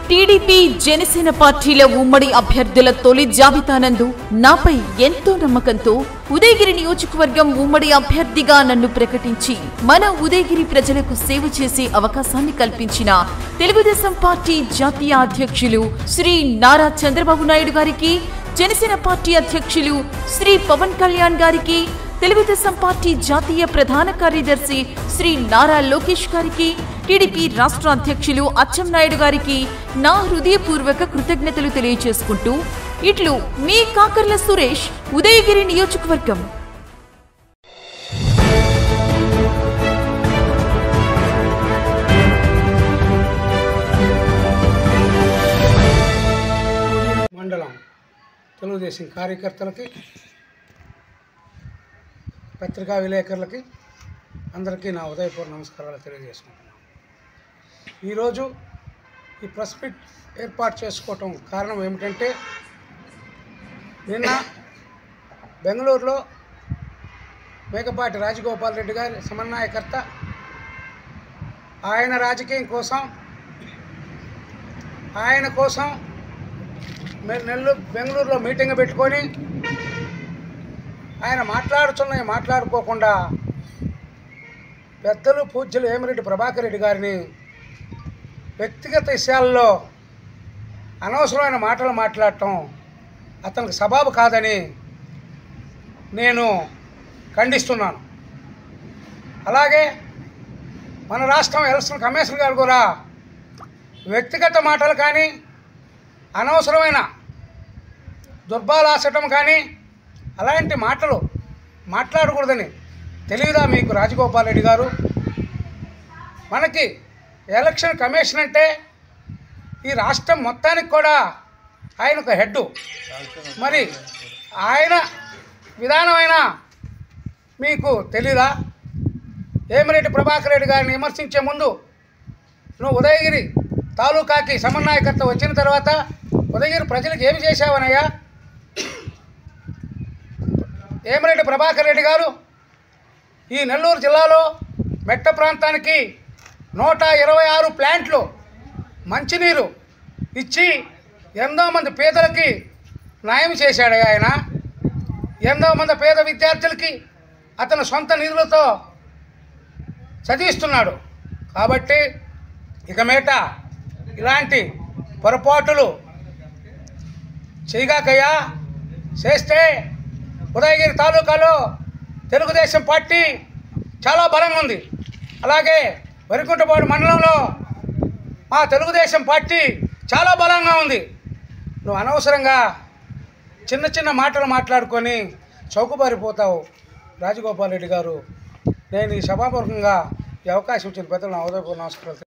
TDP Janasena పార్టీల ఉమ్మడి అభ్యర్థుల తొలి జాబితానందు నాపై ఎంతో నమ్మకంతో ఉదయగిరి నియోజకవర్గం ఉమ్మడి అభ్యర్థిగా నన్ను ప్రకటించి మన ఉదయగిరి ప్రజలకు సేవ చేసే అవకాశాన్ని కల్పించిన తెలుగుదేశం పార్టీ జాతీయ అధ్యక్షులు శ్రీ నారా చంద్రబాబు నాయుడు గారికి జనసేన పార్టీ అధ్యక్షులు శ్రీ పవన్ కళ్యాణ్ గారికి తెలుగుదేశం పార్టీ జాతీయ ప్రధాన కార్యదర్శి శ్రీ నారా లోకేష్ గారికి టీడీపీ రాష్ట్ర అధ్యక్షులు అచ్చెన్నాయుడు గారికి నా హృదయపూర్వక కృతజ్ఞతలు తెలియజేసుకుంటూ ఇట్లు మీ కాకర్ల సురేష్ ఉదయగిరి నియోజకవర్గం మండలం తెలుగుదేశం కార్యకర్తలకి పత్రికా విలేకరులకి అందరికీ నా ఉదయపూర్వ నమస్కారాలు తెలియజేసుకుంటున్నాను ఈరోజు ఈ ప్రెస్ మీట్ ఏర్పాటు చేసుకోవటం కారణం ఏమిటంటే నిన్న బెంగళూరులో మేకపాటి రాజగోపాల్ రెడ్డి గారి సమన్వయకర్త ఆయన రాజకీయం కోసం ఆయన కోసం మేము నెల్లూరు బెంగళూరులో మీటింగ్ పెట్టుకొని ఆయన మాట్లాడుతున్నవి మాట్లాడుకోకుండా పెద్దలు పూజ్యులు ఏమిరెడ్డి ప్రభాకర్ రెడ్డి గారిని వ్యక్తిగత విషయాల్లో అనవసరమైన మాటలు మాట్లాడటం అతనికి సబాబు కాదని నేను ఖండిస్తున్నాను అలాగే మన రాష్ట్రం ఎలక్షన్ కమిషన్ గారు కూడా వ్యక్తిగత మాటలు కానీ అనవసరమైన దుర్బాలాసటం కానీ అలాంటి మాటలు మాట్లాడకూడదని తెలియదా మీకు రాజగోపాల్ రెడ్డి గారు మనకి ఎలక్షన్ కమిషన్ అంటే ఈ రాష్ట్రం మొత్తానికి కూడా ఆయన ఒక హెడ్ మరి ఆయన విధానమైన మీకు తెలీదా ఏమిరెడ్డి ప్రభాకర్ రెడ్డి గారిని విమర్శించే ముందు నువ్వు ఉదయగిరి తాలూకాకి సమన్వయకర్త వచ్చిన తర్వాత ఉదయగిరి ప్రజలకు ఏమి చేశావనయ్యా ఏమిరెడ్డి ప్రభాకర్ రెడ్డి గారు ఈ నెల్లూరు జిల్లాలో మెట్ట ప్రాంతానికి నూట ఇరవై ఆరు ప్లాంట్లు మంచినీరు ఇచ్చి ఎంతో మంది పేదలకి న్యాయం చేశాడు ఆయన ఎంతో మంది పేద విద్యార్థులకి అతను సొంత నిధులతో చదివిస్తున్నాడు కాబట్టి ఇక మీట ఇలాంటి పొరపాటులు చేయగాకయ్యా చేస్తే ఉదయగిరి తాలూకాలో తెలుగుదేశం పార్టీ చాలా బలంగా ఉంది అలాగే వరికుంటపాడు మండలంలో మా తెలుగుదేశం పార్టీ చాలా బలంగా ఉంది నువ్వు అనవసరంగా చిన్న చిన్న మాటలు మాట్లాడుకొని చౌకబారిపోతావు రాజగోపాల్ రెడ్డి గారు నేను ఈ సభాపూర్వకంగా ఈ అవకాశం ఇచ్చిన పెద్దలు నా ఉదయపూర్ నమస్కారాలు